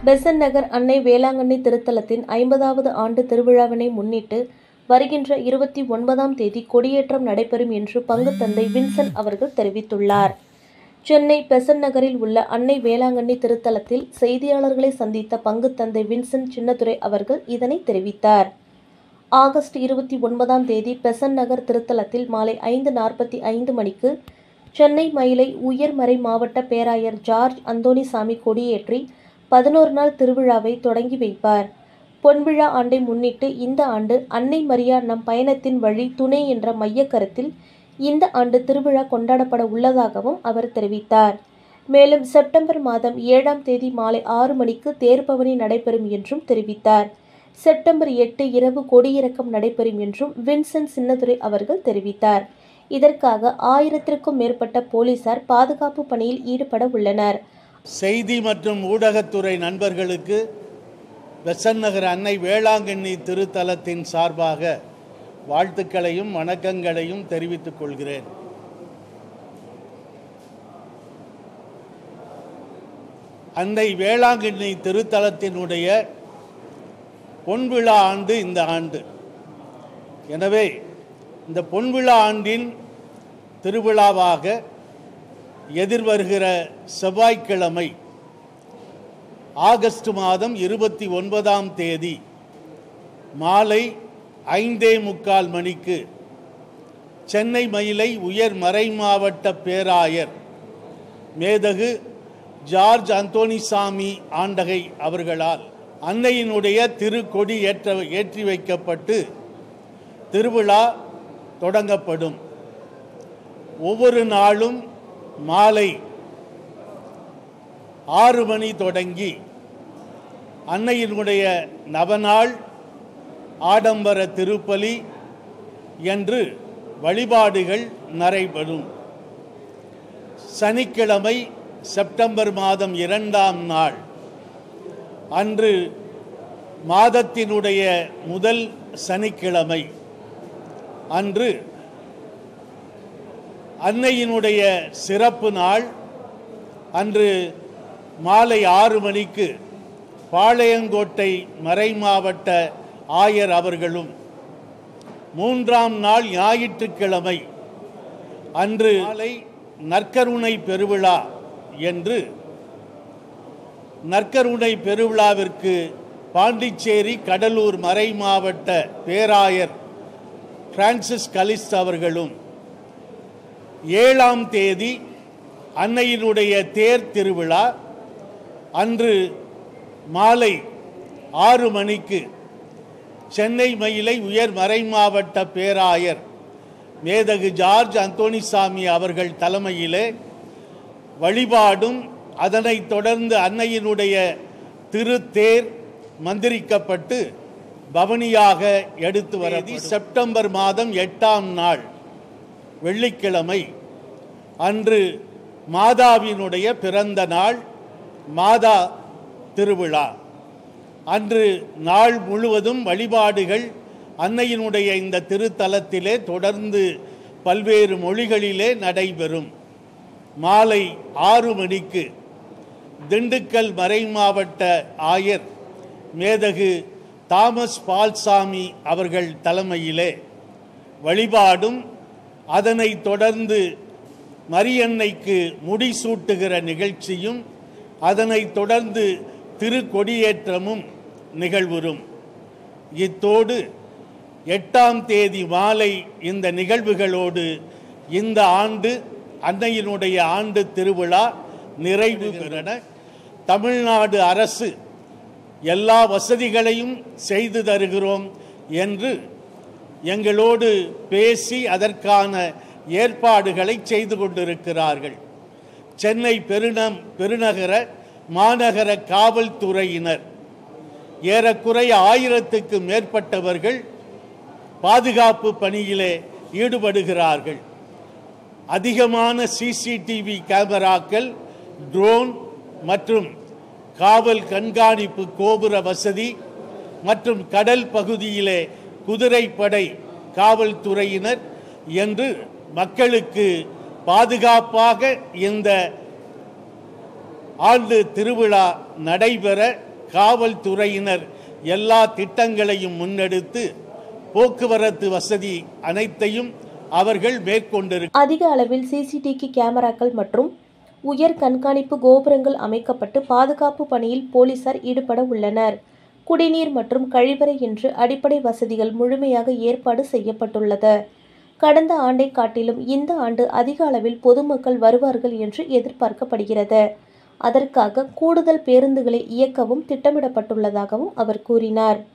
பெசன்ட் நகர் அன்னை வேளாங்கண்ணி திருத்தலத்தின் ஐம்பதாவது ஆண்டு திருவிழாவினை முன்னிட்டு வருகின்ற இருபத்தி ஒன்பதாம் தேதி கொடியேற்றம் நடைபெறும் என்று பங்குத்தந்தை வின்சென்ட் அவர்கள் தெரிவித்துள்ளார் சென்னை பெசன்ட் நகரில் உள்ள அன்னை வேளாங்கண்ணி திருத்தலத்தில் செய்தியாளர்களை சந்தித்த பங்குத்தந்தை வின்சென்ட் சின்னதுரை அவர்கள் இதனை தெரிவித்தார் ஆகஸ்ட் இருபத்தி ஒன்பதாம் தேதி பெசன்ட் நகர் திருத்தலத்தில் மாலை ஐந்து நாற்பத்தி ஐந்து மணிக்கு சென்னை மயிலை உயர்மறை மாவட்ட பேராயர் ஜார்ஜ் அந்தோணிசாமி கொடியேற்றி பதினோரு நாள் திருவிழாவை தொடங்கி வைப்பார் பொன்விழா ஆண்டை முன்னிட்டு இந்த ஆண்டு அன்னை மரியா நம் பயணத்தின் வழி துணை என்ற மையக் கருத்தில் இந்த ஆண்டு திருவிழா கொண்டாடப்பட உள்ளதாகவும் அவர் தெரிவித்தார் மேலும் செப்டம்பர் மாதம் ஏழாம் தேதி மாலை ஆறு மணிக்கு தேர்பவனி நடைபெறும் என்றும் தெரிவித்தார் செப்டம்பர் எட்டு இரவு கொடியிறக்கம் நடைபெறும் என்றும் வின்சென்ட் சின்னதுரை அவர்கள் தெரிவித்தார் இதற்காக ஆயிரத்திற்கும் மேற்பட்ட போலீசார் பாதுகாப்பு பணியில் ஈடுபட உள்ளனர் செய்தி மற்றும் ஊடகத்துறை நண்பர்களுக்கு பெசன் நகர் அன்னை வேளாங்கண்ணி திருத்தலத்தின் சார்பாக வாழ்த்துக்களையும் வணக்கங்களையும் தெரிவித்துக் கொள்கிறேன் அன்னை வேளாங்கண்ணி திருத்தலத்தினுடைய பொன்விழா ஆண்டு இந்த ஆண்டு எனவே இந்த பொன்விழா ஆண்டின் திருவிழாவாக எதிர்வருகிற செவ்வாய்க்கிழமை ஆகஸ்ட் மாதம் இருபத்தி ஒன்பதாம் தேதி மாலை ஐந்தே முக்கால் மணிக்கு சென்னை மயிலை உயர் மறை மாவட்ட பேராயர் மேதகு ஜார்ஜ் அந்தோணிசாமி ஆண்டகை அவர்களால் அன்னையினுடைய திருக்கொடி ஏற்ற ஏற்றி வைக்கப்பட்டு திருவிழா தொடங்கப்படும் ஒவ்வொரு நாளும் மாலை ஆறு மணி தொடங்கி அன்னையினுடைய நவநாள் ஆடம்பர திருப்பலி என்று வழிபாடுகள் நடைபெறும் சனிக்கிழமை செப்டம்பர் மாதம் இரண்டாம் நாள் அன்று மாதத்தினுடைய முதல் சனிக்கிழமை அன்று அன்னையினுடைய சிறப்பு நாள் அன்று மாலை ஆறு மணிக்கு பாளையங்கோட்டை மறைமாவட்ட ஆயர் அவர்களும் மூன்றாம் நாள் ஞாயிற்றுக்கிழமை அன்று மாலை நற்கருணை பெருவிழா என்று நற்கருணை பெருவிழாவிற்கு பாண்டிச்சேரி கடலூர் மறை மாவட்ட பேராயர் பிரான்சிஸ் கலிஸ்ட் அவர்களும் ஏழாம் தேதி அன்னையினுடைய தேர் திருவிழா அன்று மாலை ஆறு மணிக்கு சென்னை மயிலை உயர் மறை மாவட்ட பேராயர் மேதகு ஜார்ஜ் அந்தோணிசாமி அவர்கள் தலைமையிலே வழிபாடும் அதனைத் தொடர்ந்து அன்னையினுடைய திருத்தேர் மந்திரிக்கப்பட்டு பவனியாக எடுத்து வர செப்டம்பர் மாதம் எட்டாம் நாள் வெள்ளிக்கிழமை அன்று மாதாவினுடைய பிறந்த நாள் மாதா திருவிழா அன்று நாள் முழுவதும் வழிபாடுகள் அன்னையினுடைய இந்த திருத்தலத்திலே தொடர்ந்து பல்வேறு மொழிகளிலே நடைபெறும் மாலை ஆறு மணிக்கு திண்டுக்கல் மறை மாவட்ட ஆயர் மேதகு தாமஸ் பால்சாமி அவர்கள் தலைமையிலே வழிபாடும் அதனைத் தொடர்ந்து மரியன்னைக்கு முடிசூட்டுகிற நிகழ்ச்சியும் அதனைத் தொடர்ந்து திருக்கொடியேற்றமும் நிகழ்வுறும் இத்தோடு எட்டாம் தேதி மாலை இந்த நிகழ்வுகளோடு இந்த ஆண்டு அன்னையினுடைய ஆண்டு திருவிழா நிறைவு பெறன தமிழ்நாடு அரசு எல்லா வசதிகளையும் செய்து தருகிறோம் என்று எங்களோடு பேசி அதற்கான ஏற்பாடுகளை செய்து கொண்டிருக்கிறார்கள் சென்னை பெருநம் பெருநகர மாநகர காவல்துறையினர் ஏறக்குறைய ஆயிரத்துக்கு மேற்பட்டவர்கள் பாதுகாப்பு பணியிலே ஈடுபடுகிறார்கள் அதிகமான சிசிடிவி கேமராக்கள் ட்ரோன் மற்றும் காவல் கண்காணிப்பு கோபுர வசதி மற்றும் கடல் பகுதியிலே குதிரைப்படை காவல்துறையினர் என்று மக்களுக்கு பாதுகாப்பாக இந்த ஆண்டு திருவிழா நடைபெற காவல்துறையினர் எல்லா திட்டங்களையும் முன்னெடுத்து போக்குவரத்து வசதி அனைத்தையும் அவர்கள் மேற்கொண்டிரு அதிக அளவில் சிசிடிவி கேமராக்கள் மற்றும் உயர் கண்காணிப்பு கோபுரங்கள் அமைக்கப்பட்டு பாதுகாப்பு பணியில் போலீசார் ஈடுபட உள்ளனர் குடிநீர் மற்றும் கழிவறை என்று அடிப்படை வசதிகள் முழுமையாக ஏற்பாடு செய்யப்பட்டுள்ளது கடந்த ஆண்டை காட்டிலும் இந்த ஆண்டு அதிக அளவில் பொதுமக்கள் வருவார்கள் என்று எதிர்பார்க்கப்படுகிறது அதற்காக கூடுதல் பேருந்துகளை இயக்கவும் திட்டமிடப்பட்டுள்ளதாகவும் அவர் கூறினார்